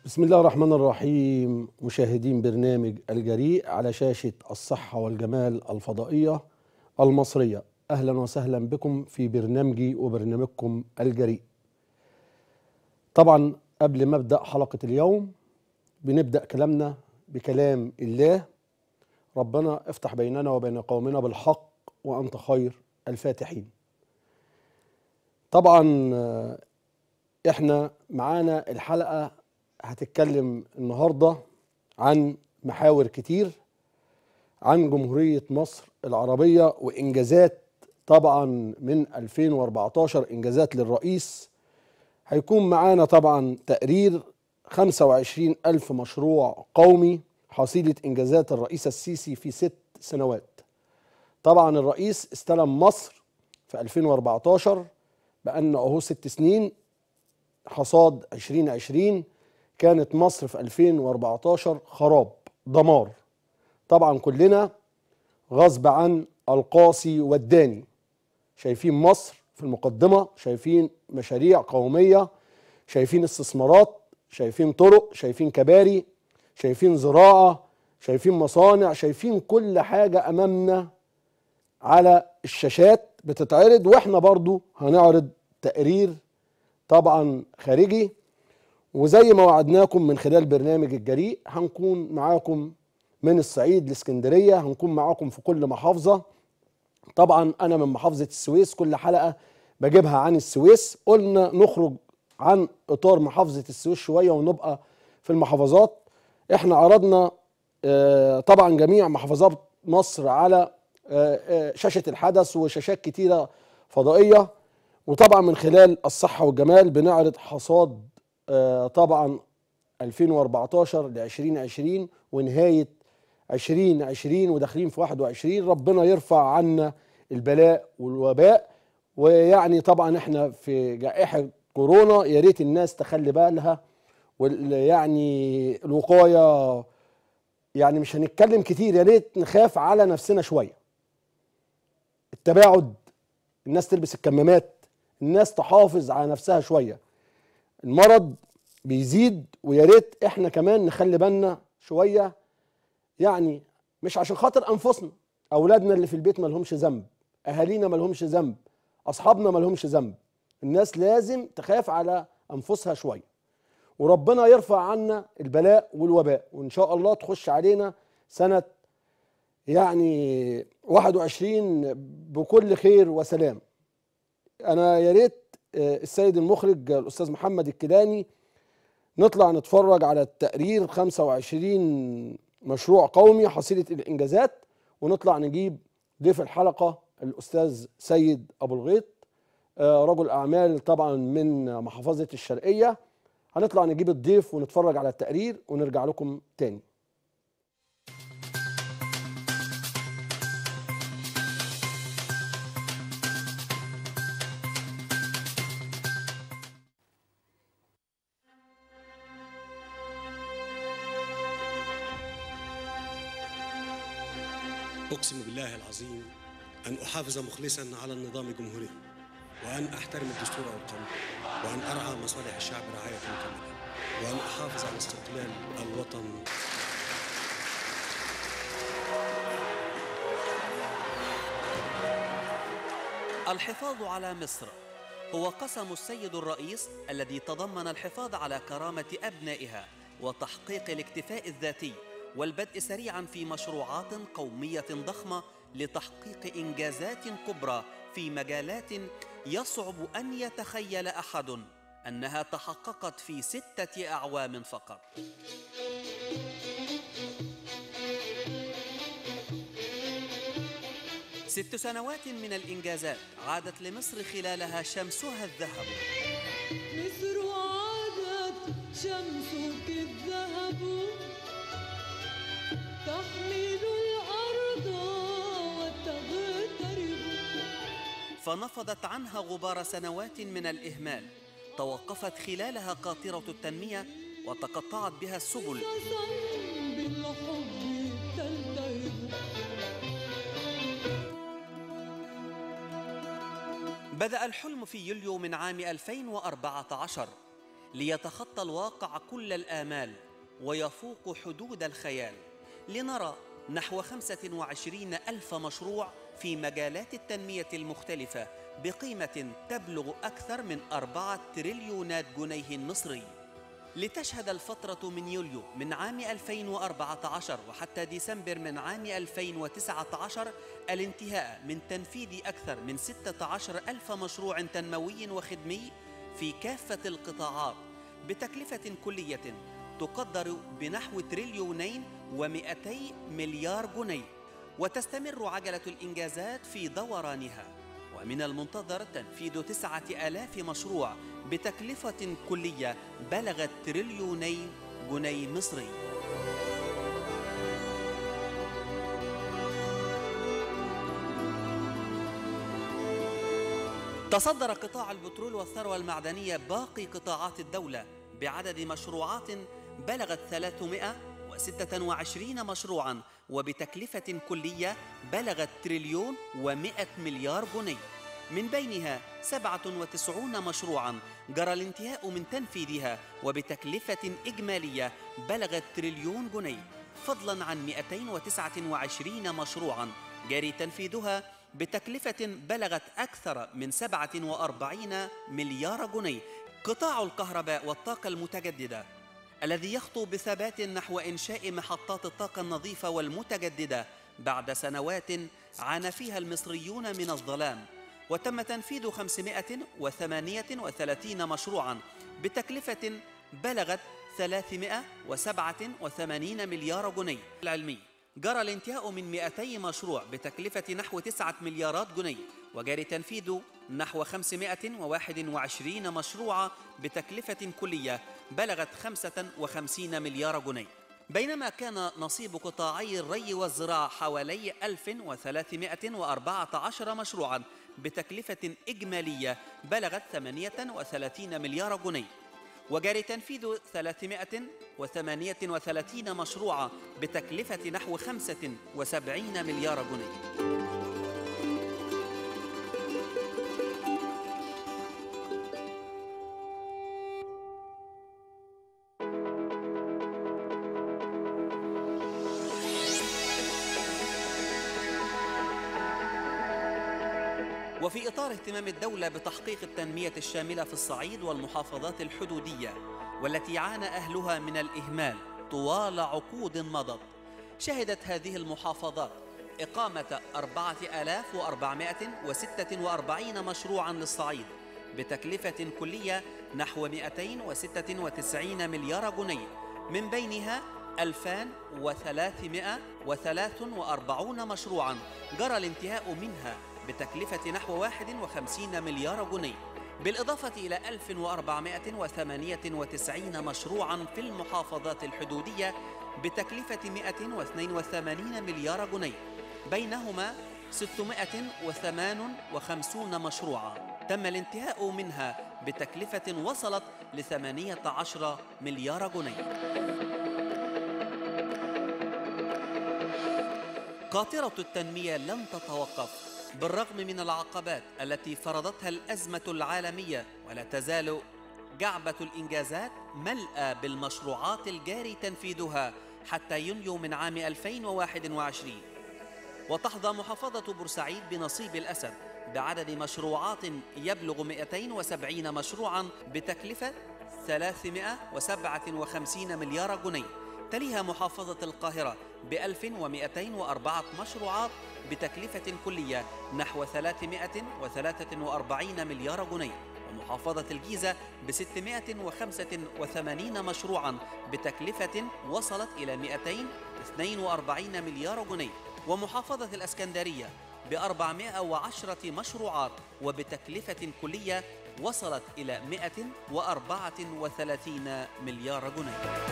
بسم الله الرحمن الرحيم مشاهدين برنامج الجريء على شاشة الصحة والجمال الفضائية المصرية أهلا وسهلا بكم في برنامجي وبرنامجكم الجريء طبعا قبل ما أبدأ حلقة اليوم بنبدأ كلامنا بكلام الله ربنا افتح بيننا وبين قومنا بالحق وأنت خير الفاتحين طبعا آه، احنا معانا الحلقة هتتكلم النهاردة عن محاور كتير عن جمهورية مصر العربية وإنجازات طبعا من 2014 إنجازات للرئيس هيكون معانا طبعا تقرير 25 ألف مشروع قومي حصيلة إنجازات الرئيس السيسي في ست سنوات طبعا الرئيس استلم مصر في 2014 بأن أهو ست سنين حصاد 2020 كانت مصر في 2014 خراب دمار طبعا كلنا غصب عن القاصي والداني شايفين مصر في المقدمة شايفين مشاريع قومية شايفين استثمارات شايفين طرق شايفين كباري شايفين زراعة شايفين مصانع شايفين كل حاجة أمامنا على الشاشات بتتعرض واحنا برضو هنعرض تقرير طبعا خارجي وزي ما وعدناكم من خلال برنامج الجريء هنكون معاكم من الصعيد لاسكندريه هنكون معاكم في كل محافظه طبعا انا من محافظه السويس كل حلقه بجيبها عن السويس قلنا نخرج عن اطار محافظه السويس شويه ونبقى في المحافظات احنا عرضنا آه، طبعا جميع محافظات مصر على آه، آه، شاشه الحدث وشاشات كتيره فضائيه وطبعا من خلال الصحه والجمال بنعرض حصاد آه، طبعا 2014 ل 2020 ونهايه 2020 وداخلين في 21 ربنا يرفع عنا البلاء والوباء ويعني طبعا احنا في جائحه كورونا يا ريت الناس تخلي بالها وال- يعني الوقايه يعني مش هنتكلم كتير يا ريت نخاف على نفسنا شويه التباعد الناس تلبس الكمامات الناس تحافظ على نفسها شويه المرض بيزيد ويا ريت احنا كمان نخلي بالنا شويه يعني مش عشان خاطر انفسنا اولادنا اللي في البيت ما لهمش ذنب اهالينا ما لهمش ذنب اصحابنا ما لهمش ذنب الناس لازم تخاف على انفسها شويه وربنا يرفع عنا البلاء والوباء وان شاء الله تخش علينا سنه يعني 21 بكل خير وسلام انا يا ريت آه، السيد المخرج آه، الاستاذ محمد الكيلاني نطلع نتفرج على التقرير 25 مشروع قومي حصيله الانجازات ونطلع نجيب ضيف الحلقه الاستاذ سيد ابو الغيط آه، رجل اعمال طبعا من محافظه الشرقيه هنطلع نجيب الضيف ونتفرج على التقرير ونرجع لكم تاني أقسم بالله العظيم أن أحافظ مخلصا على النظام الجمهوري وأن أحترم الدستور والقانون وأن أرعى مصالح الشعب رعاية كاملة وأن أحافظ على استقلال الوطن الحفاظ على مصر هو قسم السيد الرئيس الذي تضمن الحفاظ على كرامة أبنائها وتحقيق الاكتفاء الذاتي والبدء سريعا في مشروعات قومية ضخمة لتحقيق إنجازات كبرى في مجالات يصعب أن يتخيل أحد أنها تحققت في ستة أعوام فقط ست سنوات من الإنجازات عادت لمصر خلالها شمسها الذهب مصر عادت شمسك الذهب تحمل الأرض وتغترب فنفضت عنها غبار سنوات من الإهمال توقفت خلالها قاطرة التنمية وتقطعت بها السبل قسم بالحب تلتهب بدأ الحلم في يوليو من عام 2014 ليتخطى الواقع كل الآمال ويفوق حدود الخيال لنرى نحو 25 ألف مشروع في مجالات التنمية المختلفة بقيمة تبلغ أكثر من أربعة تريليونات جنيه مصري لتشهد الفترة من يوليو من عام 2014 وحتى ديسمبر من عام 2019 الانتهاء من تنفيذ أكثر من 16 ألف مشروع تنموي وخدمي في كافة القطاعات بتكلفة كلية تقدر بنحو تريليونين ومئتي مليار جنيه وتستمر عجلة الإنجازات في دورانها ومن المنتظر تنفيذ تسعة آلاف مشروع بتكلفة كلية بلغت تريليوني جنيه مصري تصدر قطاع البترول والثروة المعدنية باقي قطاعات الدولة بعدد مشروعات بلغت 326 مشروعا وبتكلفة كلية بلغت تريليون ومئة مليار جنيه من بينها 97 مشروعا جرى الانتهاء من تنفيذها وبتكلفة إجمالية بلغت تريليون جنيه فضلا عن 229 مشروعا جاري تنفيذها بتكلفة بلغت أكثر من 47 مليار جنيه قطاع الكهرباء والطاقة المتجددة الذي يخطو بثبات نحو إنشاء محطات الطاقة النظيفة والمتجددة بعد سنوات عانى فيها المصريون من الظلام وتم تنفيذ 538 مشروعا بتكلفة بلغت 387 مليار جنيه العلمي جرى الانتهاء من 200 مشروع بتكلفة نحو 9 مليارات جنيه وجاري تنفيذ نحو 521 مشروعا بتكلفة كلية بلغت 55 مليار جنيه بينما كان نصيب قطاعي الري والزراعة حوالي 1314 مشروعا بتكلفة إجمالية بلغت 38 مليار جنيه وجاري تنفيذ 338 مشروعا بتكلفة نحو 75 مليار جنيه وفي إطار اهتمام الدولة بتحقيق التنمية الشاملة في الصعيد والمحافظات الحدودية والتي عانى أهلها من الإهمال طوال عقود مضت شهدت هذه المحافظات إقامة 4446 مشروعا للصعيد بتكلفة كلية نحو 296 مليار جنيه من بينها 2343 مشروعا جرى الانتهاء منها بتكلفة نحو 51 مليار جنيه بالإضافة إلى 1498 مشروعا في المحافظات الحدودية بتكلفة 182 مليار جنيه بينهما 658 مشروعا تم الانتهاء منها بتكلفة وصلت ل 18 مليار جنيه قاطرة التنمية لن تتوقف بالرغم من العقبات التي فرضتها الأزمة العالمية ولا تزال جعبة الإنجازات ملأى بالمشروعات الجاري تنفيذها حتى يونيو من عام 2021 وتحظى محافظة بورسعيد بنصيب الأسد بعدد مشروعات يبلغ 270 مشروعا بتكلفة 357 مليار جنيه تليها محافظة القاهرة ب 1204 مشروعات بتكلفة كلية نحو 343 مليار جنيه ومحافظة الجيزة ب 685 مشروعا بتكلفة وصلت إلى 242 مليار جنيه ومحافظة الأسكندرية ب 410 مشروعات وبتكلفة كلية وصلت إلى 134 مليار جنيه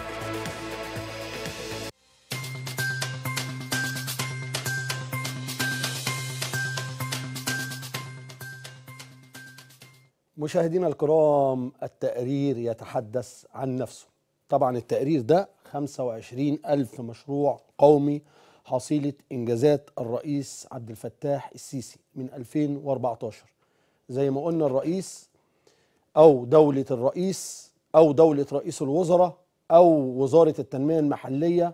مشاهدينا الكرام التقرير يتحدث عن نفسه طبعا التقرير ده 25 ألف مشروع قومي حصيلة إنجازات الرئيس عبد الفتاح السيسي من 2014 زي ما قلنا الرئيس أو دولة الرئيس او دوله رئيس الوزراء او وزاره التنميه المحليه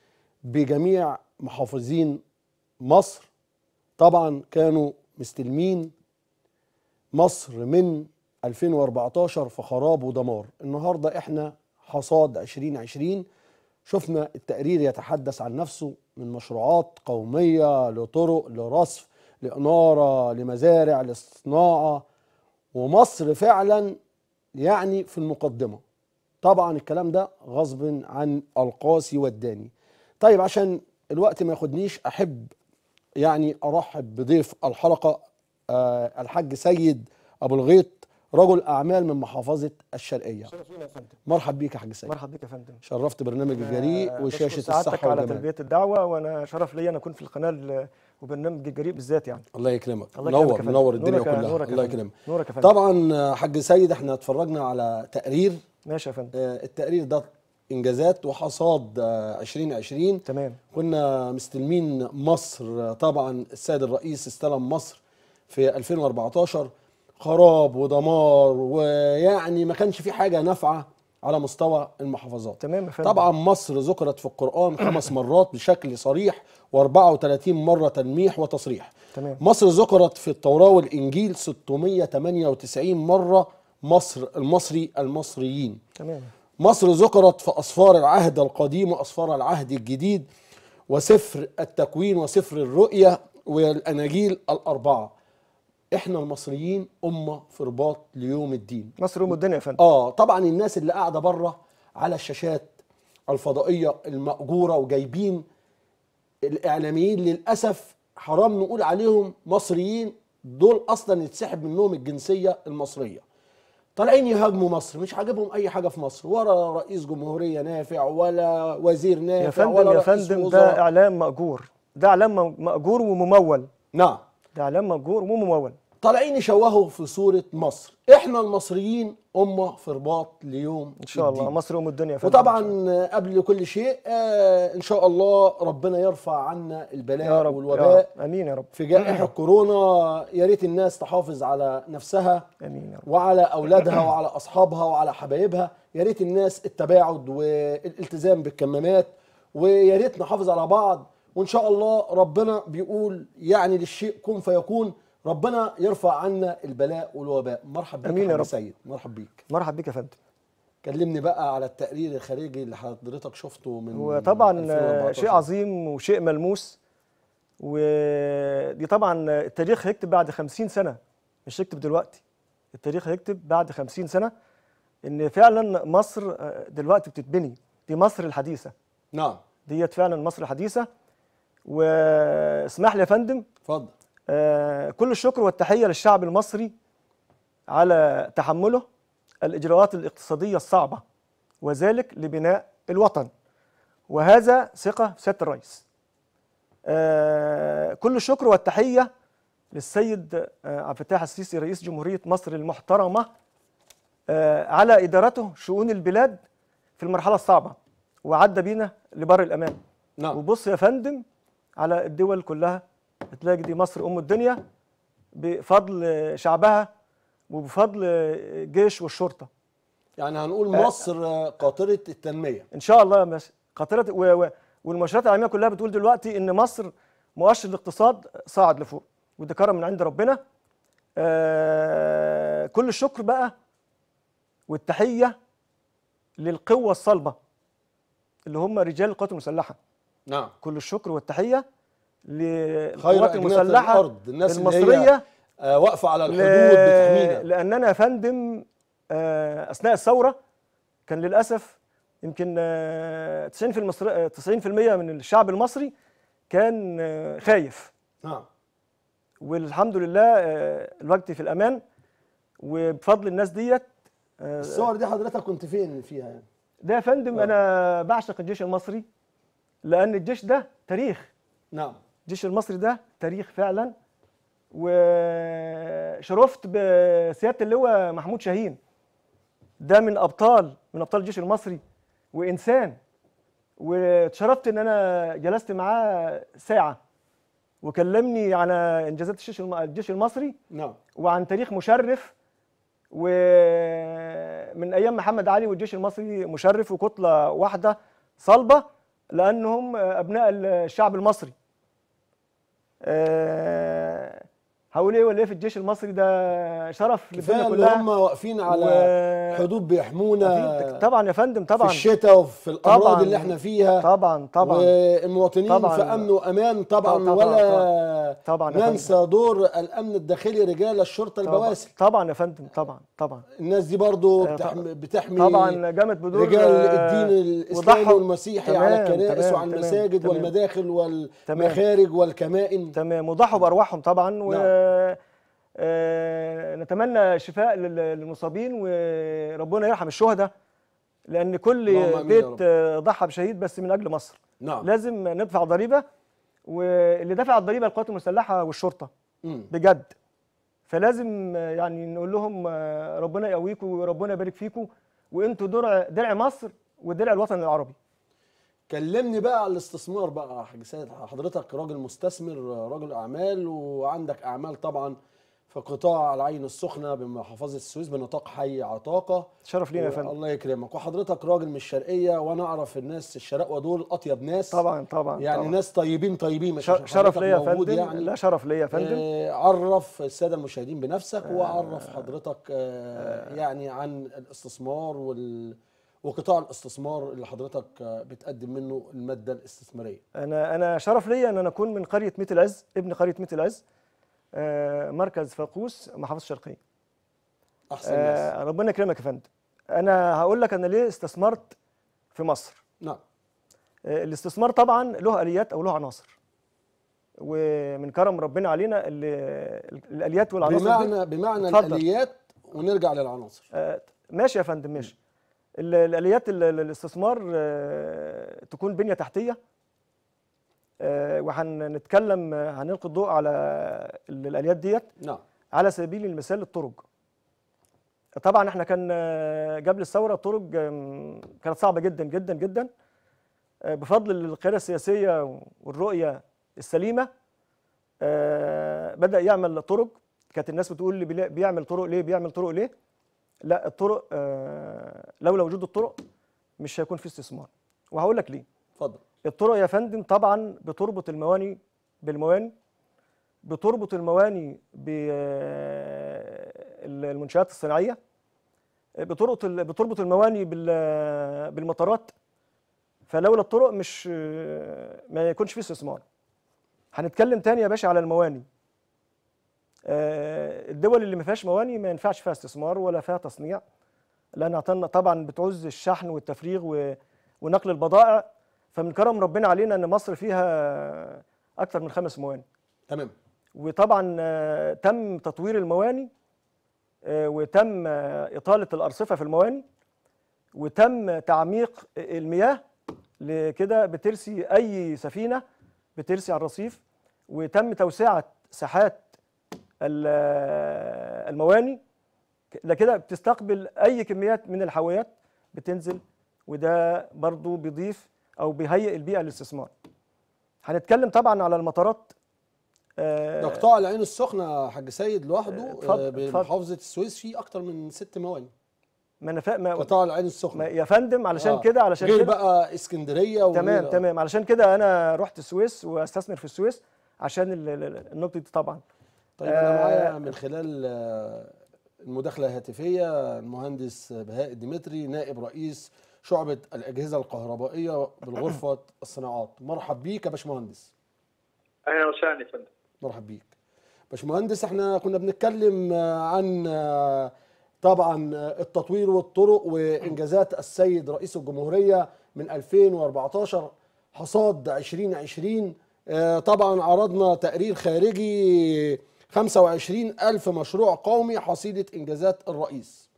بجميع محافظين مصر طبعا كانوا مستلمين مصر من 2014 في خراب ودمار النهارده احنا حصاد 2020 شفنا التقرير يتحدث عن نفسه من مشروعات قوميه لطرق لرصف لاناره لمزارع لصناعه ومصر فعلا يعني في المقدمه طبعا الكلام ده غصب عن القاسي والداني طيب عشان الوقت ما ياخدنيش احب يعني ارحب بضيف الحلقه آه الحاج سيد ابو الغيط رجل اعمال من محافظه الشرقيه شرفينا يا فندم مرحب بيك يا حاج سيد مرحبا بك يا فندم شرفت برنامج الجريء آه، وشاشه بشكر سعادتك الصحه على والجمال تلبيه الدعوه وانا شرف لي ان اكون في القناه ال- وبرنامج الجريء بالذات يعني الله يكرمك الله منور يكرمك يا فندم. منور الدنيا نورك يا- كلها نورك يا الله فندم. يكرمك نورك يا فندم طبعا آه، حاج سيد احنا اتفرجنا على تقرير ماشي يا فندم آه، التقرير ده انجازات وحصاد آه، 2020 تمام كنا مستلمين مصر آه، طبعا السيد الرئيس استلم مصر في 2014 خراب ودمار ويعني ما كانش في حاجه نافعه على مستوى المحافظات تمام يا فندم طبعا مصر ذكرت في القرآن خمس مرات بشكل صريح و34 مرة تلميح وتصريح تمام مصر ذكرت في التوراة والإنجيل 698 مرة مصر المصري المصريين تمام مصر ذكرت في أسفار العهد القديم وأسفار العهد الجديد وسفر التكوين وسفر الرؤيا والأناجيل الأربعة إحنا المصريين أمة في رباط ليوم الدين مصر ام الدنيا يا فندم اه طبعا الناس اللي قاعده بره على الشاشات الفضائيه المأجوره وجايبين الاعلاميين للاسف حرام نقول عليهم مصريين دول اصلا يتسحب منهم الجنسيه المصريه طالعين يهاجموا مصر مش عاجبهم اي حاجه في مصر ولا رئيس جمهوريه نافع ولا وزير نافع يا فندم ولا يا رئيس فندم ده وزراء. اعلام ماجور ده اعلام م- ماجور وممول نعم ده اعلام ماجور وممول طالعين يشوهوا في صوره مصر احنا المصريين امه في رباط ليوم ان شاء الله الدين. مصر ام الدنيا يا فندم وطبعا قبل كل شيء آه، ان شاء الله ربنا يرفع عنا البلاء يا رب يا والوباء رب امين يا رب في جائحه كورونا يا ريت الناس تحافظ على نفسها امين يا رب وعلى اولادها وعلى اصحابها وعلى حبايبها يا ريت الناس التباعد والالتزام بالكمامات ويا ريت نحافظ على بعض وان شاء الله ربنا بيقول يعني للشيء كن فيكون ربنا يرفع عنا البلاء والوباء مرحب بيك آمين يا حاج رب. سيد مرحب بيك مرحب بك يا فندم كلمني بقى على التقرير الخارجي اللي حضرتك شفته من هو طبعا 2014. شيء عظيم وشيء ملموس ودي طبعا التاريخ هيكتب بعد خمسين سنة مش هيكتب دلوقتي التاريخ هيكتب بعد خمسين سنة ان فعلا مصر دلوقتي بتتبني دي مصر الحديثة نعم ديت فعلا مصر الحديثة واسمح لي يا فندم اتفضل آه، كل الشكر والتحية للشعب المصري على تحمله الإجراءات الاقتصادية الصعبة وذلك لبناء الوطن وهذا ثقة في سيادة الرئيس آه، كل الشكر والتحية للسيد آه، عبد الفتاح السيسي رئيس جمهورية مصر المحترمة آه، على إدارته شؤون البلاد في المرحلة الصعبة وعدى بينا لبر الأمان نعم وبص يا فندم على الدول كلها تلاقي دي مصر ام الدنيا بفضل شعبها وبفضل الجيش والشرطه يعني هنقول مصر قاطرة التنمية ان شاء الله ماشي قاطره و- و- والمؤشرات العالميه كلها بتقول دلوقتي ان مصر مؤشر الاقتصاد صاعد لفوق وده كرم من عند ربنا آه كل الشكر بقى والتحيه للقوه الصلبه اللي هم رجال القوات المسلحه نعم كل الشكر والتحيه خير للقوات أجنحة المسلحه الأرض الناس اللي هي المصريه آه، واقفة على ل- الحدود بتحمينا لاننا يا فندم آه، اثناء الثوره كان للاسف يمكن آه، 90% في المصر... آه، 90% من الشعب المصري كان آه، خايف نعم والحمد لله آه، الوقت في الامان وبفضل الناس ديت آه، الصور دي حضرتك كنت فين فيها يعني ده يا فندم آه. انا بعشق الجيش المصري لان الجيش ده تاريخ نعم الجيش المصري ده تاريخ فعلا وشرفت بسياده اللواء محمود شاهين ده من ابطال من ابطال الجيش المصري وانسان واتشرفت ان انا جلست معاه ساعه وكلمني على انجازات الجيش الم- الجيش المصري نعم وعن تاريخ مشرف ومن ايام محمد علي والجيش المصري مشرف وكتله واحده صلبه لانهم ابناء الشعب المصري آه، هقول ايه ولا ايه في الجيش المصري ده شرف كفايه للدنيا اللي كلها هم واقفين على و- حدود بيحمونا أكيد. طبعا يا فندم في طبعا الشتاء وفي الامراض طبعاً. اللي احنا فيها طبعا طبعا والمواطنين طبعاً. في امن وامان طبعا طبعاً. ولا طبعاً يا ننسى دور الامن الداخلي رجال الشرطه طبعا البواسل طبعا يا فندم طبعا طبعا الناس دي برضو آه، بتحمي, بتحمي طبعا قامت بدور رجال آه، الدين الاسلامي وضحوا- والمسيحي تمام، على الكنائس تمام، وعلى تمام، المساجد تمام. والمداخل والمخارج والكمائن تمام وضحوا بارواحهم طبعا و نعم. آه، نتمنى الشفاء لل- للمصابين وربنا يرحم الشهداء لان كل اللهم آمين يا بيت رب. آه، ضحى بشهيد بس من اجل مصر نعم لازم ندفع ضريبه واللي دفع الضريبه القوات المسلحه والشرطه مم. بجد فلازم آه، يعني نقول لهم آه، ربنا يقويكم وربنا يبارك فيكم وانتوا درع درع مصر ودرع الوطن العربي كلمني بقى على الاستثمار بقى يا حاج سيد حضرتك راجل مستثمر راجل اعمال وعندك اعمال طبعا في قطاع العين السخنه بمحافظه السويس بنطاق حي عطاقه شرف لينا يا فندم الله يكرمك وحضرتك راجل من الشرقيه وانا اعرف الناس الشرقوه دول اطيب ناس طبعا طبعا يعني طبعا. ناس طيبين طيبين مش شر- عشان شرف حضرتك ليا يا موجود فندم يعني لا شرف ليا يا فندم آه، عرف الساده المشاهدين بنفسك وعرف حضرتك آه، يعني عن الاستثمار وال وقطاع الاستثمار اللي حضرتك آه، بتقدم منه الماده الاستثماريه انا انا شرف ليا ان انا اكون من قريه ميت العز ابن قريه ميت العز آه، مركز فاقوس محافظه الشرقيه احسن ناس آه، ربنا يكرمك يا فندم انا هقول لك انا ليه استثمرت في مصر نعم آه، الاستثمار طبعا له اليات او له عناصر ومن كرم ربنا علينا ال- الاليات والعناصر دي بمعنى بمعنى اتفضل. الاليات ونرجع للعناصر آه، ماشي يا فندم ماشي ال- الاليات ال- ال- الاستثمار آه، تكون بنيه تحتيه آه، وهنتكلم آه، هنلقي الضوء على ال- الاليات ديت نعم على سبيل المثال الطرق طبعا احنا كان آه، قبل الثوره الطرق آم، كانت صعبه جدا جدا جدا آه، بفضل القياده السياسيه والرؤيه السليمه آه، بدا يعمل طرق كانت الناس بتقول لي بلا- بيعمل طرق ليه بيعمل طرق ليه لا الطرق آه، لولا وجود الطرق مش هيكون في استثمار وهقول لك ليه اتفضل الطرق يا فندم طبعا بتربط المواني بالمواني بتربط المواني بالمنشآت الصناعية بتربط ال- بتربط المواني بال- بالمطارات فلولا الطرق مش ما يكونش فيه استثمار هنتكلم تاني يا باشا على المواني آه، الدول اللي ما فيهاش مواني ما ينفعش فيها استثمار ولا فيها تصنيع لان عطلنا طبعا بتعوز الشحن والتفريغ و- ونقل البضائع فمن كرم ربنا علينا ان مصر فيها اكثر من خمس مواني تمام وطبعا آه، تم تطوير المواني آه، وتم آه، اطاله الارصفه في المواني وتم تعميق المياه لكده بترسي اي سفينه بترسي على الرصيف وتم توسعه ساحات ال- المواني ده كده بتستقبل اي كميات من الحاويات بتنزل وده برضو بيضيف او بيهيئ البيئه للاستثمار هنتكلم طبعا على المطارات آه، ده قطاع العين السخنه يا حاج سيد لوحده اتفضل، آه، اتفضل. بمحافظه السويس فيه اكتر من ست مواني ما انا فا- ما قطاع العين ما السخنه يا فندم علشان آه. كده علشان غير كده بقى اسكندريه وغير تمام تمام علشان كده انا رحت السويس واستثمر في السويس عشان ال- ال- النقطه دي طبعا طيب انا آه، معايا من خلال آه، المداخله الهاتفيه المهندس بهاء الدمتري نائب رئيس شعبه الاجهزه الكهربائيه بالغرفه الصناعات مرحب بيك يا باشمهندس اهلا وسهلا يا فندم مرحب بيك باشمهندس احنا كنا بنتكلم آه، عن آه، طبعا آه، التطوير والطرق وانجازات السيد رئيس الجمهوريه من 2014 حصاد 2020 آه، طبعا عرضنا تقرير خارجي 25 ألف مشروع قومي حصيلة إنجازات الرئيس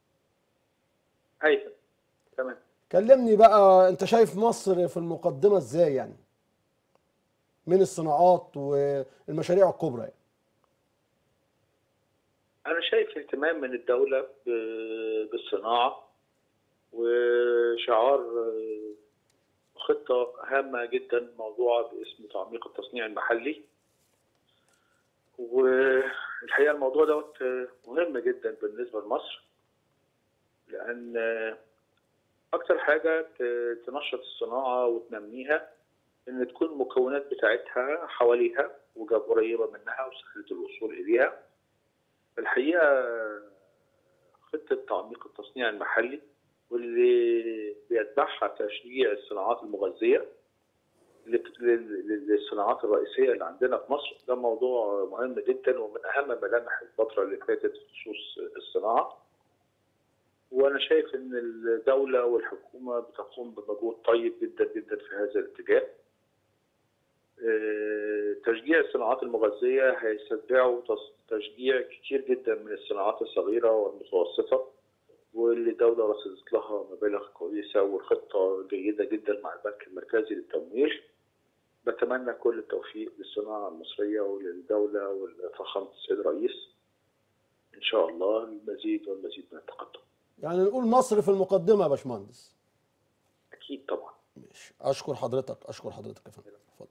ايوه تمام كلمني بقى أنت شايف مصر في المقدمة إزاي يعني من الصناعات والمشاريع الكبرى يعني. انا شايف اهتمام من الدوله ب- بالصناعه وشعار آه، خطه هامه جدا موضوعه باسم تعميق التصنيع المحلي والحقيقه الموضوع دوت آه، مهم جدا بالنسبه لمصر لان اكتر حاجه ت- تنشط الصناعه وتنميها ان تكون المكونات بتاعتها حواليها وقريبه منها وسهله الوصول اليها الحقيقه خطه تعميق التصنيع المحلي واللي بيتبعها تشجيع الصناعات المغذيه لل- لل- للصناعات الرئيسيه اللي عندنا في مصر ده موضوع مهم جدا ومن اهم ملامح الفتره اللي فاتت بخصوص الصناعه وانا شايف ان الدوله والحكومه بتقوم بمجهود طيب جدا جدا في هذا الاتجاه آه، تشجيع الصناعات المغذيه هيستتبعه تص- تشجيع كتير جدا من الصناعات الصغيره والمتوسطه واللي الدوله رصدت لها مبالغ كويسه والخطه جيده جدا مع البنك المركزي للتمويل بتمنى كل التوفيق للصناعه المصريه وللدوله ولفخامه السيد الرئيس ان شاء الله المزيد والمزيد من التقدم يعني نقول مصر في المقدمه يا باشمهندس اكيد طبعا ماشي اشكر حضرتك اشكر حضرتك يا فندم اتفضل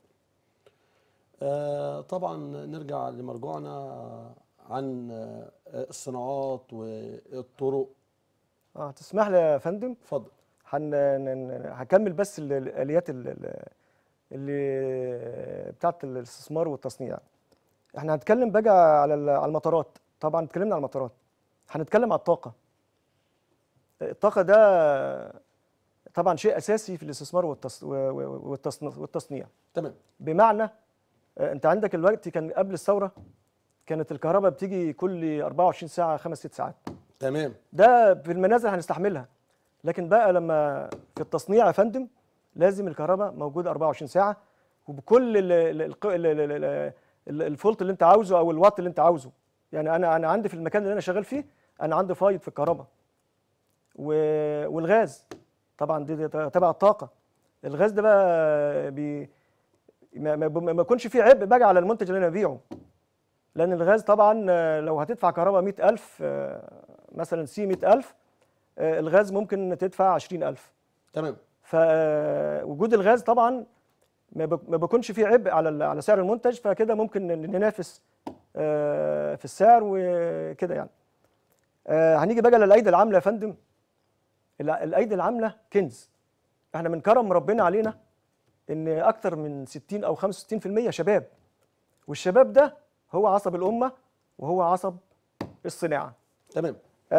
آه طبعا نرجع لمرجوعنا عن آه الصناعات والطرق اه تسمح لي يا فندم اتفضل هن... ن- هكمل بس ال- الاليات ال- ال- اللي بتاعت الاستثمار والتصنيع احنا هنتكلم بقى على ال- على المطارات طبعا اتكلمنا على المطارات هنتكلم على الطاقه الطاقه ده طبعا شيء اساسي في الاستثمار والتص... و- و- والتصن- والتصنيع تمام بمعنى آه، انت عندك الوقت كان قبل الثوره كانت الكهرباء بتيجي كل 24 ساعه خمس ست ساعات تمام ده في المنازل هنستحملها لكن بقى لما في التصنيع يا فندم لازم الكهرباء موجوده 24 ساعه وبكل ال- ال- الق- ال- ال- ال- ال- الفولت اللي انت عاوزه او الوات اللي انت عاوزه يعني انا انا عندي في المكان اللي انا شغال فيه انا عندي فايض في الكهرباء و- والغاز طبعا دي دي تبع الطاقه الغاز ده بقى بي ما, ما, ما يكونش فيه عبء بقى على المنتج اللي انا ببيعه لان الغاز طبعا آه، لو هتدفع كهرباء 100000 آه، مثلا سي 100000 آه، الغاز ممكن تدفع 20000 تمام فوجود الغاز طبعا ما بك- ما بيكونش فيه عبء على ال- على سعر المنتج فكده ممكن ن- ننافس آه، في السعر وكده يعني آه، هنيجي بقى للايدي العامله يا فندم الع- الايدي العامله كنز احنا من كرم ربنا علينا ان اكتر من 60 او 65% شباب والشباب ده هو عصب الامه وهو عصب الصناعه تمام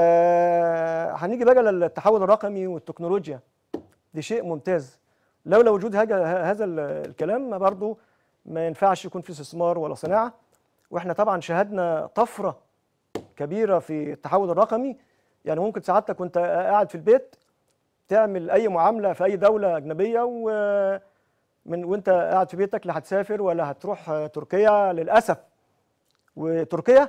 آه هنيجي بقى للتحول الرقمي والتكنولوجيا دي شيء ممتاز لولا وجود هذا هذا ال- الكلام ما برضو ما ينفعش يكون في استثمار ولا صناعه واحنا طبعا شهدنا طفره كبيره في التحول الرقمي يعني ممكن سعادتك وانت قاعد في البيت تعمل اي معامله في اي دوله اجنبيه و من وانت قاعد في بيتك لا هتسافر ولا هتروح آه، تركيا للاسف وتركيا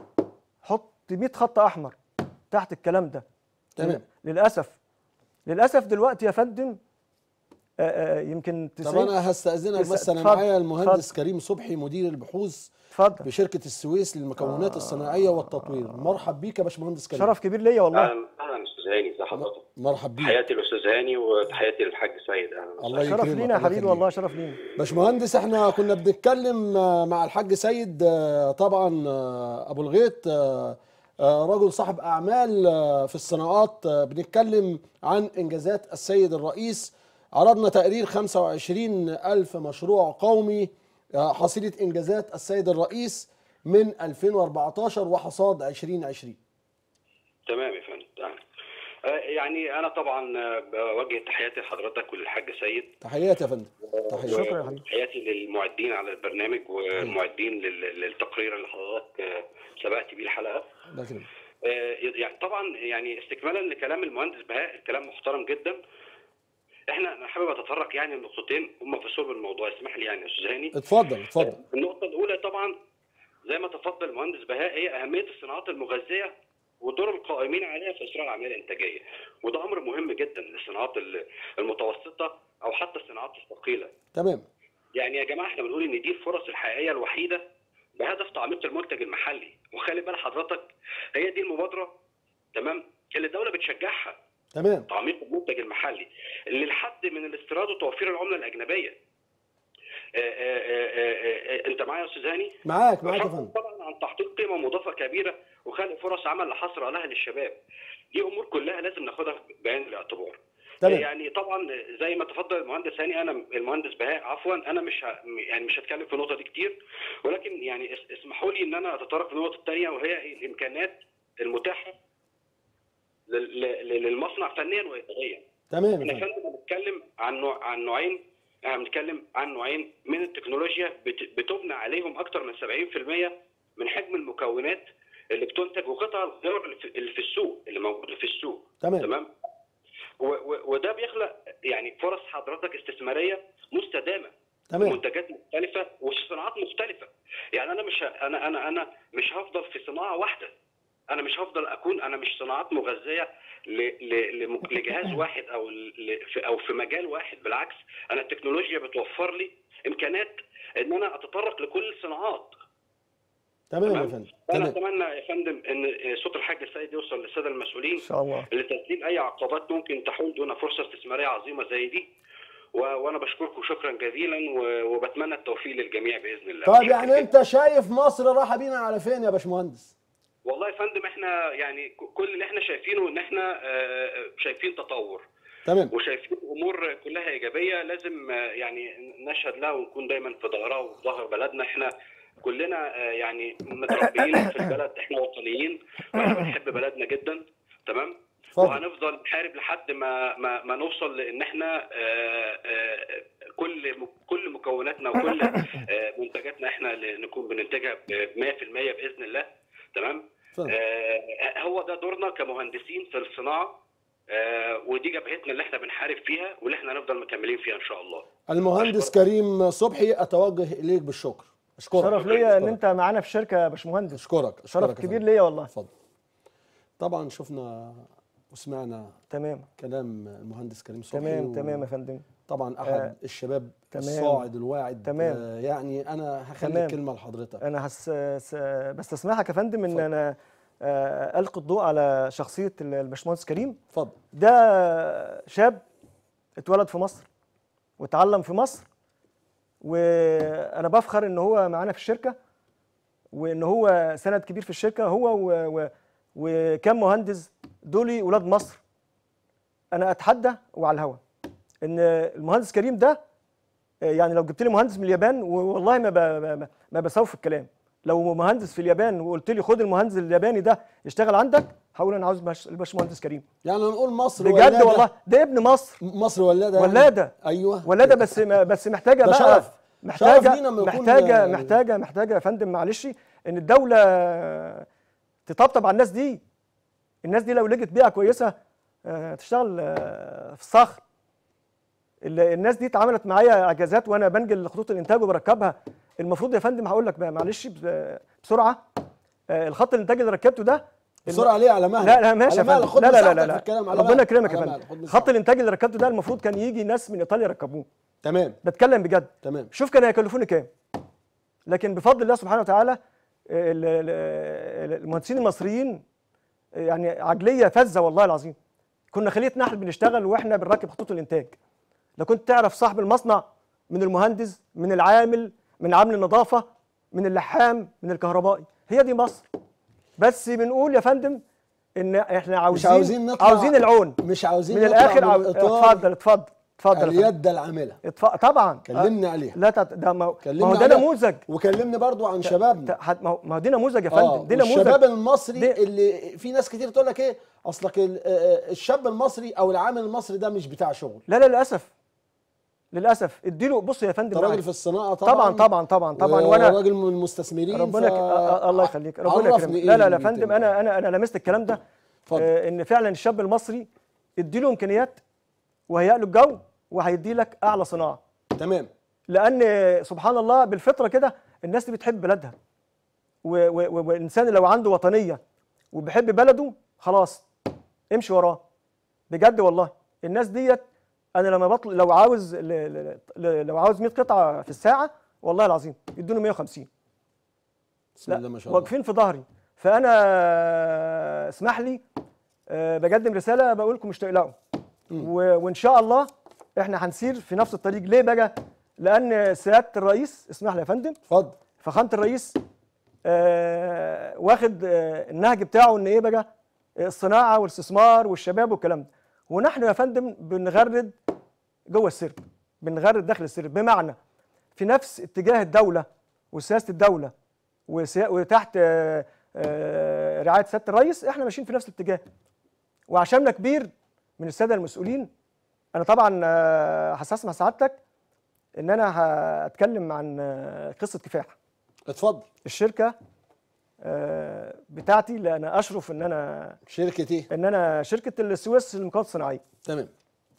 حط 100 خط احمر تحت الكلام ده تمام. للاسف للاسف دلوقتي يا فندم آه، آه، يمكن طب 90 انا هستاذنك تس- بس انا اتفضل، معايا المهندس اتفضل. كريم صبحي مدير البحوث اتفضل بشركه السويس للمكونات الصناعيه والتطوير مرحب بيك يا باشمهندس كريم شرف كبير ليا والله اهلا اهلا استاذ هاني ازي حضرتك مرحب بيك تحياتي للاستاذ هاني وتحياتي للحاج سيد اهلا وسهلا. الله شرف يكرمك لينا يا الله حبيبي يخليك. والله شرف لينا باشمهندس احنا كنا بنتكلم آه، مع الحاج سيد آه، طبعا آه، ابو الغيط آه، آه، رجل صاحب اعمال آه، في الصناعات آه، بنتكلم عن انجازات السيد الرئيس عرضنا تقرير 25 ألف مشروع قومي آه، حصيلة إنجازات السيد الرئيس من 2014 وحصاد 2020 تمام يا فندم تمام آه، يعني انا طبعا آه، بوجه تحياتي لحضرتك وللحاج سيد تحياتي يا فندم تحياتي شكرا يا حبيبي تحياتي للمعدين على البرنامج والمعدين لل- للتقرير اللي حضرتك آه، سبقت بيه الحلقه الله يكرمك. آه، يعني طبعا يعني استكمالا لكلام المهندس بهاء الكلام محترم جدا احنا انا حابب اتطرق يعني لنقطتين هم في صلب الموضوع اسمح لي يعني يا استاذ هاني اتفضل اتفضل النقطة الأولى طبعا زي ما تفضل المهندس بهاء هي أهمية الصناعات المغذية ودور القائمين عليها في إسراع العملية الإنتاجية وده أمر مهم جدا للصناعات ال- المتوسطة أو حتى الصناعات الثقيلة تمام يعني يا جماعة احنا بنقول إن دي الفرص الحقيقية الوحيدة بهدف تعميق المنتج المحلي وخلي بال حضرتك هي دي المبادرة تمام اللي الدولة بتشجعها تمام تعميق المنتج المحلي للحد من الاستيراد وتوفير العملة الأجنبية آه، آه، آه، آه، آه، انت معايا يا استاذ هاني؟ معاك معاك يا بحكم فندم طبعا عن تحقيق قيمه مضافه كبيره وخلق فرص عمل لا حصر لها للشباب. دي امور كلها لازم ناخدها بعين الاعتبار تمام. يعني طبعا زي ما تفضل المهندس هاني انا المهندس بهاء عفوا انا مش ه... يعني مش هتكلم في النقطه دي كتير ولكن يعني اس- اسمحوا لي ان انا اتطرق للنقطه الثانيه وهي الامكانيات المتاحه لل- لل- للمصنع فنيا واداريا تمام احنا يا يا فندم فندم بنتكلم عن نوع عن نوعين احنا بنتكلم عن نوعين من التكنولوجيا بت- بتبنى عليهم اكثر من 70% من حجم المكونات اللي بتنتج وقطع الغيار اللي في- اللي في السوق اللي موجوده في السوق تمام. تمام و- و- وده بيخلق يعني فرص حضرتك استثماريه مستدامه تمام منتجات مختلفه وصناعات مختلفه يعني انا مش ه- انا انا انا مش هفضل في صناعه واحده انا مش هفضل اكون انا مش صناعات مغذيه ل- ل- لم- لجهاز واحد او ل- في- او في مجال واحد بالعكس انا التكنولوجيا بتوفر لي امكانات ان انا اتطرق لكل الصناعات تمام يا تمام فندم انا تمام اتمنى يا فندم ان صوت الحاج السيد يوصل للساده المسؤولين ان شاء الله لتسليم اي عقبات ممكن تحول دون فرصه استثماريه عظيمه زي دي و- وانا بشكركم شكرا جزيلا و- وبتمنى التوفيق للجميع باذن الله طيب شكراً يعني جداً. انت شايف مصر رايحه بينا على فين يا باشمهندس والله يا فندم احنا يعني ك- كل اللي احنا شايفينه ان احنا آه، شايفين تطور تمام وشايفين امور كلها ايجابيه لازم آه، يعني نشهد لها ونكون دايما في ظهرها وفي ظهر بلدنا احنا كلنا آه، يعني متربيين في البلد احنا وطنيين واحنا بنحب بلدنا جدا تمام اتفضل. وهنفضل نحارب لحد ما ما, ما نوصل لان احنا آه، آه، كل م- كل مكوناتنا وكل آه، منتجاتنا احنا اللي نكون بننتجها ب 100% باذن الله تمام اتفضل. آه، هو ده دورنا كمهندسين في الصناعه آه، ودي جبهتنا اللي احنا بنحارب فيها واللي احنا هنفضل مكملين فيها ان شاء الله المهندس كريم صبحي اتوجه اليك بالشكر اشكرك شرف ليا ان انت معانا في الشركه يا باشمهندس اشكرك شرف أشكرك يا كبير فندم. ليا والله اتفضل طبعا شفنا وسمعنا تمام كلام المهندس كريم صبحي تمام و- تمام يا فندم طبعا احد آه، الشباب تمام. الصاعد الواعد تمام. آه، يعني انا هخلي تمام. الكلمه لحضرتك انا هس س- بستسمحك يا فندم ان اتفضل. انا آه، القي الضوء على شخصيه ال- الباشمهندس كريم اتفضل ده شاب اتولد في مصر واتعلم في مصر وانا بفخر ان هو معانا في الشركه وان هو سند كبير في الشركه هو و... و... وكم مهندس دول ولاد مصر انا اتحدى وعلى الهوا ان المهندس كريم ده آه، يعني لو جبت لي مهندس من اليابان والله ما ب... ما- ما بسوف الكلام لو مهندس في اليابان وقلت لي خد المهندس الياباني ده يشتغل عندك هقول انا عاوز باش- الباشمهندس كريم يعني نقول مصر بجد ولادة والله ده ابن مصر مصر ولاده يعني؟ ولاده ايوه ولاده بس ما بس محتاجه ده بقى شرف. شرف محتاجه لينا لما يكون- محتاجه محتاجه محتاجه يا فندم معلش ان الدوله تطبطب على الناس دي الناس دي لو لقت بيئه كويسه آه، تشتغل آه، في الصخر ال- الناس دي اتعاملت معايا اجازات وانا بنجل خطوط الانتاج وبركبها المفروض يا فندم هقول لك بقى معلش ب- بسرعه آه، الخط الانتاج اللي ركبته ده بسرعه ليه على مهلك لا لا ماشي يا على مهلك. فندم خد لا لا لا مساحتك لا, في لا. الكلام على ربنا مهلك. يكرمك يا على فندم مهلك. خد خط مساحتك. الانتاج اللي ركبته ده المفروض كان يجي ناس من ايطاليا يركبوه تمام بتكلم بجد تمام شوف كانوا هيكلفوني كام لكن بفضل الله سبحانه وتعالى ال- ال- المهندسين المصريين يعني عقليه فذه والله العظيم كنا خليه نحل بنشتغل واحنا بنركب خطوط الانتاج لو كنت تعرف صاحب المصنع من المهندس من العامل من عامل النظافه من اللحام من الكهربائي هي دي مصر بس بنقول يا فندم ان احنا عاوزين عاوزين نطلع- عاوزين العون مش عاوزين من نطلع الاخر من عاو... إطار اتفضل اتفضل اتفضل يا فندم. اليد العامله اتف... طبعا كلمني عليها لا تت... ده ما... ما كلمني هو ده عليها. نموذج وكلمني برضو عن شبابنا ت- حد- ما هو- ما هو دي نموذج يا اه فندم دي نموذج الشباب المصري دي- اللي في ناس كتير تقول لك ايه اصلك ال- آه، آه، الشاب المصري او العامل المصري ده مش بتاع شغل لا لا للاسف للاسف اديله بص يا فندم انت راجل معاك. في الصناعه طبعا طبعا طبعا طبعا طبعا وانا راجل من المستثمرين ربنا ك... ف- آه، الله يخليك ربنا عرفني يكرمك إيه لا لا لا اللي يا فندم بيتم. انا انا انا لمست الكلام ده اتفضل. آه ان فعلا الشاب المصري اديله امكانيات وهيئ له الجو وهيدي لك اعلى صناعه تمام لان سبحان الله بالفطره كده الناس دي بتحب بلدها و- و- و- والانسان لو عنده وطنيه وبيحب بلده خلاص امشي وراه بجد والله الناس ديت انا لما بطل لو عاوز ل- ل- ل- لو عاوز 100 قطعه في الساعه والله العظيم يدوني 150 بسم الله ما شاء الله واقفين في ظهري فانا اسمح لي آه، بقدم رساله بقول لكم مش تقلقوا و- وان شاء الله احنا هنسير في نفس الطريق ليه بقى لان سياده الرئيس اسمح لي يا فندم اتفضل فخامه الرئيس آه واخد آه النهج بتاعه ان ايه بقى الصناعه والاستثمار والشباب والكلام ده ونحن يا فندم بنغرد جوه السرب بنغرد داخل السرب بمعنى في نفس اتجاه الدوله وسياسه الدوله وسيا- وتحت آه، آه، رعايه سياده الرئيس احنا ماشيين في نفس الاتجاه وعشاننا كبير من الساده المسؤولين انا طبعا آه، هستسمح سعادتك ان انا هتكلم عن آه، قصه كفاح اتفضل الشركه آه، بتاعتي اللي انا اشرف ان انا شركه ايه ان انا شركه السويس للمقاولات الصناعيه تمام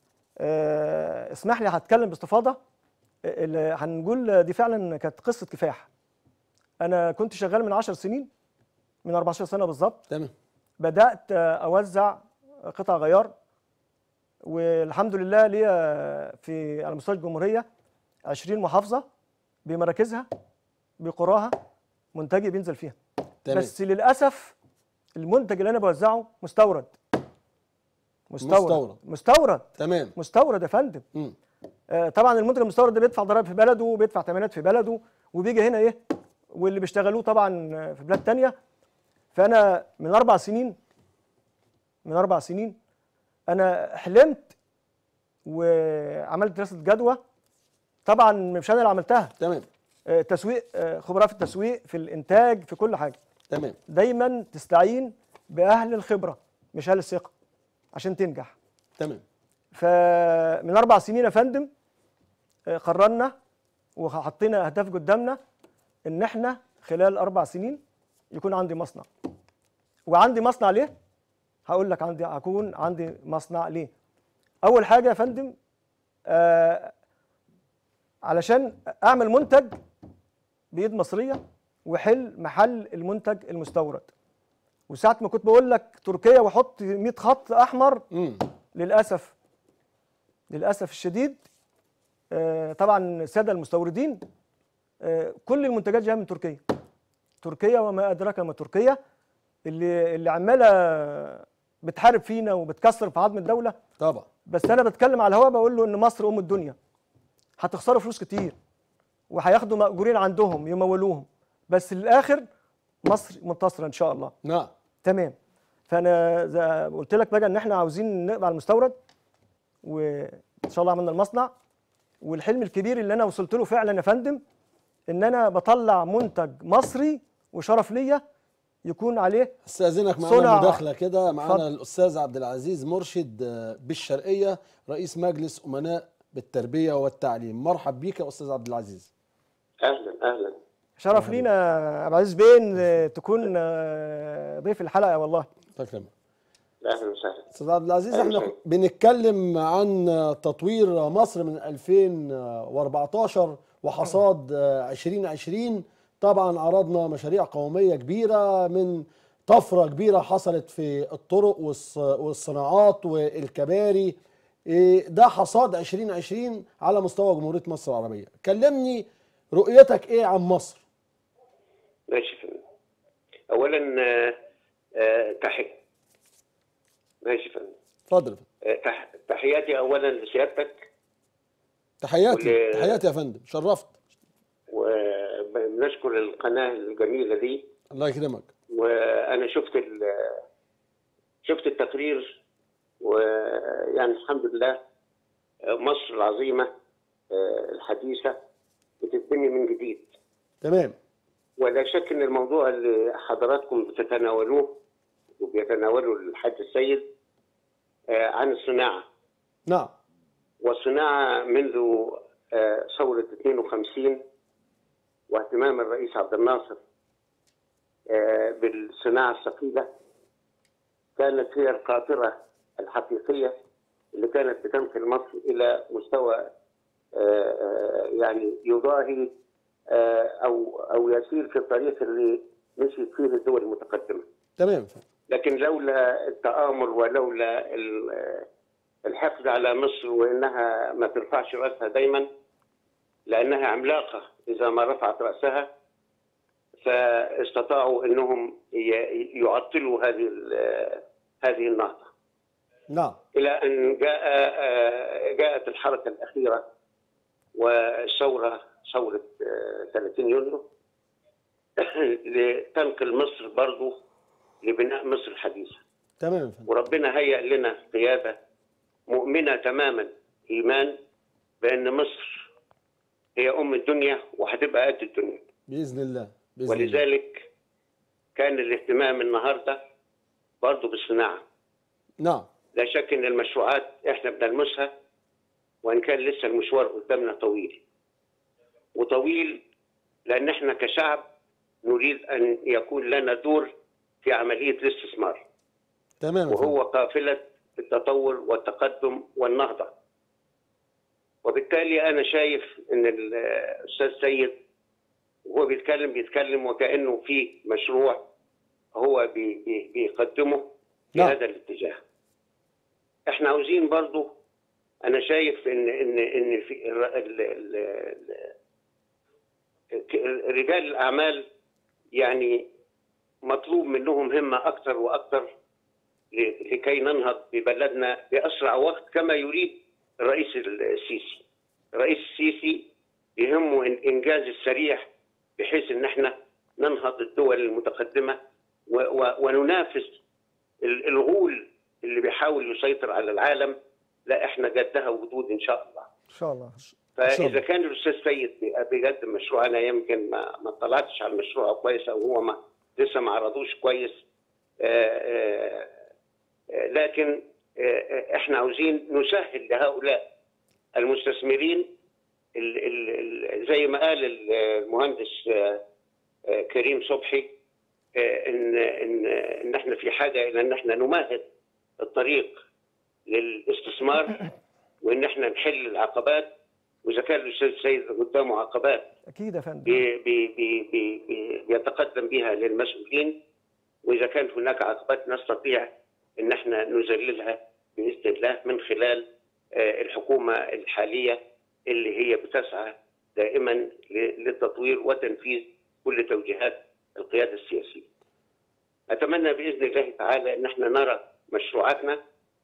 آه، اسمح لي هتكلم باستفاضه آه، اللي هنقول دي فعلا كانت قصه كفاح انا كنت شغال من 10 سنين من 14 سنه بالظبط تمام بدات آه، اوزع قطع غيار والحمد لله ليا في على مستوى الجمهوريه 20 محافظه بمراكزها بقراها منتجي بينزل فيها تمام بس للاسف المنتج اللي انا بوزعه مستورد مستورد مستورد. مستورد تمام مستورد يا فندم مم. آه، طبعا المنتج المستورد ده بيدفع ضرائب في بلده وبيدفع تامينات في بلده وبيجي هنا ايه واللي بيشتغلوه طبعا آه، في بلاد تانية فانا من اربع سنين من اربع سنين انا حلمت وعملت دراسه جدوى طبعا مش انا اللي عملتها تمام آه، تسويق آه، خبراء في التسويق في الانتاج في كل حاجه تمام دايما تستعين باهل الخبره مش اهل الثقه عشان تنجح تمام فمن اربع سنين يا فندم آه، قررنا وحطينا اهداف قدامنا ان احنا خلال اربع سنين يكون عندي مصنع وعندي مصنع ليه هقول لك عندي هكون عندي مصنع ليه اول حاجه يا فندم آه علشان اعمل منتج بايد مصريه وحل محل المنتج المستورد وساعه ما كنت بقول لك تركيا واحط 100 خط احمر مم. للاسف للاسف الشديد آه، طبعا الساده المستوردين آه، كل المنتجات جايه من تركيا تركيا وما ادراك ما تركيا اللي اللي عماله بتحارب فينا وبتكسر في عظم الدوله طبعا بس انا بتكلم على الهواء بقول له ان مصر ام الدنيا هتخسروا فلوس كتير وهياخدوا مأجورين عندهم يمولوهم بس للاخر مصر منتصره ان شاء الله نعم تمام فانا زي ما قلت لك بقى ان احنا عاوزين نقبل على المستورد وان شاء الله عملنا المصنع والحلم الكبير اللي انا وصلت له فعلا يا فندم ان انا بطلع منتج مصري وشرف ليا يكون عليه استاذنك معانا صنع- مداخله كده معانا اتفضل. الاستاذ عبد العزيز مرشد آه، بالشرقيه رئيس مجلس امناء بالتربيه والتعليم مرحب بيك يا استاذ عبد العزيز اهلا اهلا شرف لينا يا عبد العزيز بين آه، تكون آه، ضيف الحلقه والله فاكرم اهلا وسهلا استاذ عبد العزيز أهلا احنا وسهلا. بنتكلم عن تطوير مصر من 2014 وحصاد 2020 طبعا عرضنا مشاريع قوميه كبيره من طفره كبيره حصلت في الطرق والص- والصناعات والكباري إيه ده حصاد 2020 على مستوى جمهوريه مصر العربيه كلمني رؤيتك ايه عن مصر ماشي فندم اولا آه، آه، تحي ماشي فندم اتفضل آه، تح- تحياتي اولا لسيادتك تحياتي وال- تحياتي يا فندم شرفت وبنشكر القناه الجميله دي الله يكرمك وانا شفت ال- شفت التقرير ويعني الحمد لله مصر العظيمه آه، الحديثه بتتبني من جديد تمام ولا شك ان الموضوع اللي حضراتكم بتتناولوه وبيتناوله الحاج السيد آه، عن الصناعه نعم والصناعه منذ آه، ثوره 52 واهتمام الرئيس عبد الناصر آه، بالصناعه الثقيله كانت هي القاطره الحقيقيه اللي كانت بتنقل مصر الى مستوى آه، آه، يعني يضاهي آه، او او يسير في الطريق اللي مشيت فيه الدول المتقدمه. تمام فندم. لكن لولا التآمر ولولا ال- الحقد على مصر وانها ما ترفعش راسها دايما لانها عملاقه اذا ما رفعت راسها فاستطاعوا انهم ي- يعطلوا هذه ال- هذه النهضه نعم الى ان جاء آه، جاءت الحركه الاخيره والثوره ثوره آه، 30 يونيو لتنقل مصر برضه لبناء مصر الحديثه تمام يا فندم وربنا هيأ لنا قيادة مؤمنة تماما إيمان بأن مصر هي أم الدنيا وهتبقى قد الدنيا باذن الله باذن الله ولذلك كان الاهتمام النهارده برضه بالصناعة نعم لا شك ان المشروعات احنا بنلمسها وان كان لسه المشوار قدامنا طويل وطويل لان احنا كشعب نريد ان يكون لنا دور في عمليه الاستثمار تمام يا فندم. وهو قافله التطور والتقدم والنهضه وبالتالي انا شايف ان الاستاذ سيد وهو بيتكلم بيتكلم وكانه في مشروع هو بي- بي- بيقدمه في نعم. هذا الاتجاه احنا عاوزين برضو انا شايف ان ان ان في ال- ال- ال- ال- رجال الاعمال يعني مطلوب منهم همه اكثر واكثر ل- لكي ننهض ببلدنا باسرع وقت كما يريد الرئيس السيسي. الرئيس السيسي يهمه الانجاز السريع بحيث ان احنا ننهض الدول المتقدمه و- و- وننافس ال- الغول اللي بيحاول يسيطر على العالم لا احنا جدها وجدود ان شاء الله. ان شاء الله فاذا كان الاستاذ سيد بي- بيقدم مشروع انا يمكن ما ما اطلعتش على المشروع كويس او هو ما لسه ما عرضوش كويس آه، آه، آه، لكن آه، آه، احنا عاوزين نسهل لهؤلاء المستثمرين ال- ال- ال- زي ما قال ال- المهندس آه، آه، كريم صبحي آه، ان ان ان احنا في حاجه الى ان احنا نمهد الطريق للاستثمار وان احنا نحل العقبات واذا كان الاستاذ سيد قدامه عقبات اكيد يا فندم بي بي بي بي بي يتقدم بها للمسؤولين واذا كان هناك عقبات نستطيع ان احنا نذللها باذن الله من خلال آه، الحكومه الحاليه اللي هي بتسعى دائما ل- للتطوير وتنفيذ كل توجيهات القياده السياسيه. اتمنى باذن الله تعالى ان احنا نرى مشروعاتنا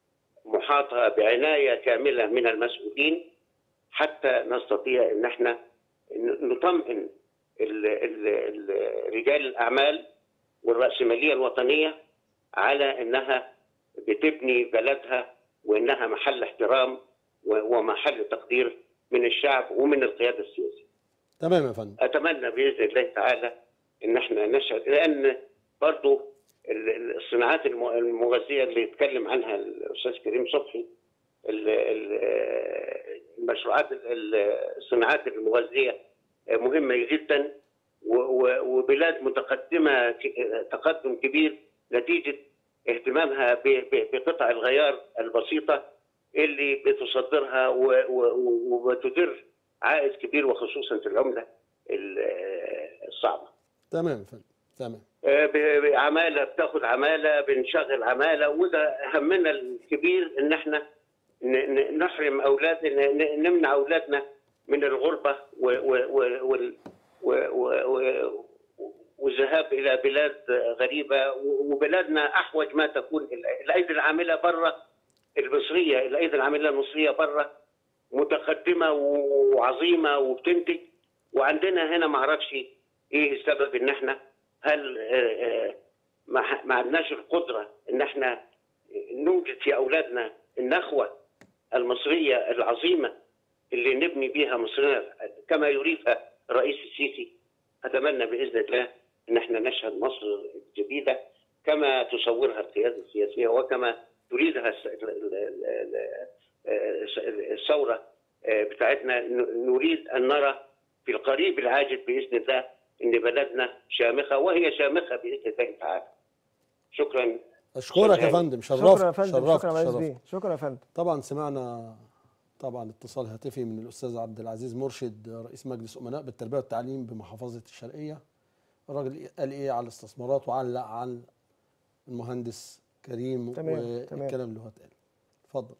محاطه بعنايه كامله من المسؤولين حتى نستطيع ان احنا ن- نطمئن ال- ال- ال- رجال الاعمال والراسماليه الوطنيه على انها بتبني بلدها وانها محل احترام و- ومحل تقدير من الشعب ومن القياده السياسيه. تمام يا فندم اتمنى باذن الله تعالى ان احنا نشهد لان برضو ال- ال- الصناعات الم- المغذيه اللي يتكلم عنها الاستاذ كريم صبحي ال- ال- المشروعات ال- ال- الصناعات المغذيه مهمه جدا و- و- وبلاد متقدمه ك- تقدم كبير نتيجه اهتمامها ب- ب- بقطع الغيار البسيطه اللي بتصدرها و- و- وتدر عائد كبير وخصوصا في العمله ال- الصعبه. تمام يا فندم تمام آه، ب- بعماله بتاخد عماله بنشغل عماله وده همنا الكبير ان احنا ن- ن- نحرم اولادنا ن- نمنع اولادنا من الغربه و- و- و- وال- و- و- و- والذهاب الى بلاد غريبه و- وبلادنا احوج ما تكون ال- الايدي العامله بره المصريه الايدي العامله المصريه بره متقدمه وعظيمه وبتنتج وعندنا هنا ما اعرفش ايه السبب ان احنا هل آه، آه، ما ح- ما عندناش القدره ان احنا نوجد في اولادنا النخوه المصريه العظيمه اللي نبني بيها مصرنا كما يريدها الرئيس السيسي اتمنى باذن الله ان احنا نشهد مصر الجديده كما تصورها القياده السياسيه وكما تريدها الس- ال- ال- ال- ال- الثوره آه، بتاعتنا ن- نريد ان نرى في القريب العاجل باذن الله ان بلدنا شامخه وهي شامخه باذن الله تعالى. شكرا اشكرك يا شكراً. فندم شرفت شكرا يا فندم شرفت شكرا يا رئيس شرفت. بيه شكرا يا فندم طبعا سمعنا طبعا اتصال هاتفي من الاستاذ عبد العزيز مرشد رئيس مجلس امناء بالتربيه والتعليم بمحافظه الشرقيه الراجل قال ايه على الاستثمارات وعلق على المهندس كريم تمام، تمام. والكلام اللي هو اتقال اتفضل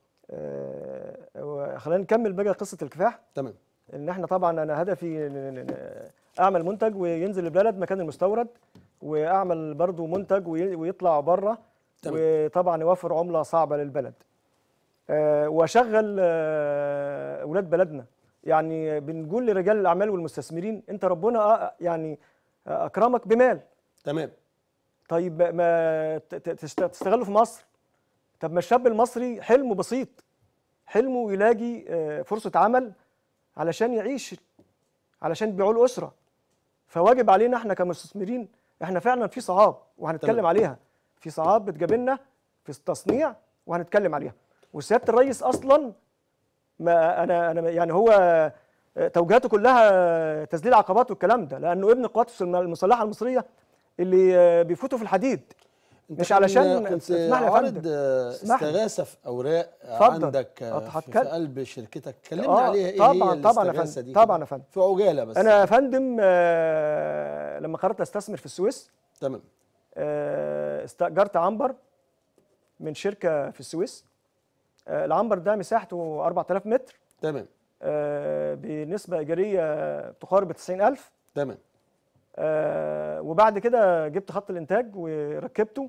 آه، خلينا نكمل بقى قصه الكفاح تمام ان احنا طبعا انا هدفي ن- ن- ن- اعمل منتج وينزل البلد مكان المستورد واعمل برضو منتج وي- ويطلع بره تمام. وطبعا يوفر عمله صعبه للبلد آه، واشغل آه، اولاد بلدنا يعني بنقول لرجال الاعمال والمستثمرين انت ربنا آه، يعني آه، اكرمك بمال تمام طيب ما- ما ت- ت- تست- تستغله في مصر طب ما الشاب المصري حلمه بسيط حلمه يلاقي آه، فرصة عمل علشان يعيش علشان يبيعوا له أسرة فواجب علينا احنا كمستثمرين احنا فعلا في صعاب وهنتكلم تمام. عليها في صعاب بتقابلنا في التصنيع وهنتكلم عليها وسيادة الرئيس أصلا ما أنا أنا يعني هو آه، توجيهاته كلها تذليل عقبات والكلام ده لأنه ابن القوات المسلحة المصرية اللي آه، بيفوتوا في الحديد انت مش كان- علشان- كنت اسمح لي يا عارض فندم. آه، اسمح لي. استغاثه في اوراق اتفضل. عندك آه، اه، في, في هتكلم. قلب شركتك كلمنا آه، عليها ايه طبعاً، هي طبعاً يا الاستغاثه فندم، دي طبعاً كده؟ يا فندم. في عجاله بس انا يا فندم آه، لما قررت استثمر في السويس تمام آه، استاجرت عنبر من شركه في السويس آه، العنبر ده مساحته 4000 متر تمام آه، بنسبه ايجاريه تقارب 90000 تمام آه، وبعد كده جبت خط الانتاج وركبته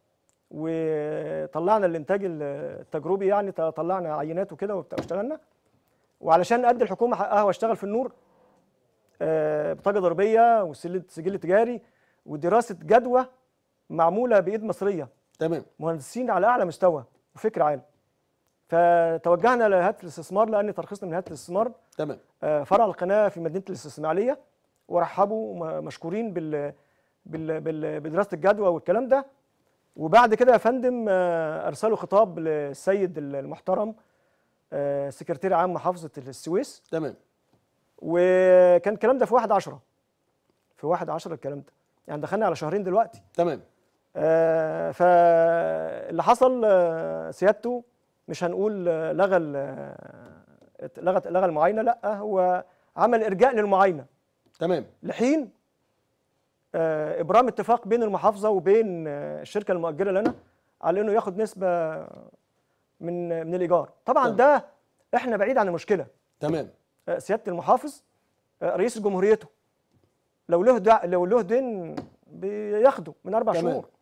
وطلعنا الانتاج التجربي يعني طلعنا عينات وكده وبتاع واشتغلنا وعلشان ادي الحكومه حقها واشتغل في النور آه، بطاقه ضريبيه وسجل سجل تجاري ودراسه جدوى معموله بايد مصريه تمام مهندسين على اعلى مستوى وفكر عالي فتوجهنا لهيئه الاستثمار لان ترخيصنا من هيئه الاستثمار تمام آه، فرع القناه في مدينه الاستثماريه ورحبوا م- مشكورين بال بال بال بدراسه الجدوى والكلام ده وبعد كده يا فندم آه، ارسلوا خطاب للسيد المحترم آه، سكرتير عام محافظه السويس تمام وكان الكلام ده في 1 10 في 1 10 الكلام ده يعني دخلنا على شهرين دلوقتي تمام آه، فاللي حصل آه، سيادته مش هنقول آه، لغى ال- آه، لغى لغى المعاينه لا هو عمل ارجاء للمعاينه تمام لحين آه، ابرام اتفاق بين المحافظه وبين آه، الشركه المؤجره لنا على انه ياخد نسبه من من الايجار طبعا تمام. ده احنا بعيد عن المشكله تمام آه، سياده المحافظ آه، رئيس جمهوريته لو له دع... لو له دين بياخده من اربع تمام. شهور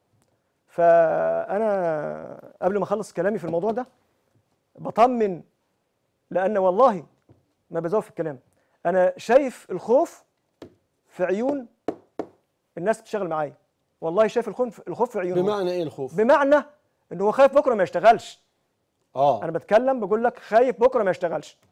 فانا قبل ما اخلص كلامي في الموضوع ده بطمن لان والله ما بزود في الكلام انا شايف الخوف في عيون الناس بتشتغل معايا والله شايف الخوف الخوف في عيونهم بمعنى ايه الخوف بمعنى ان هو خايف بكره ما يشتغلش اه انا بتكلم بقول لك خايف بكره ما يشتغلش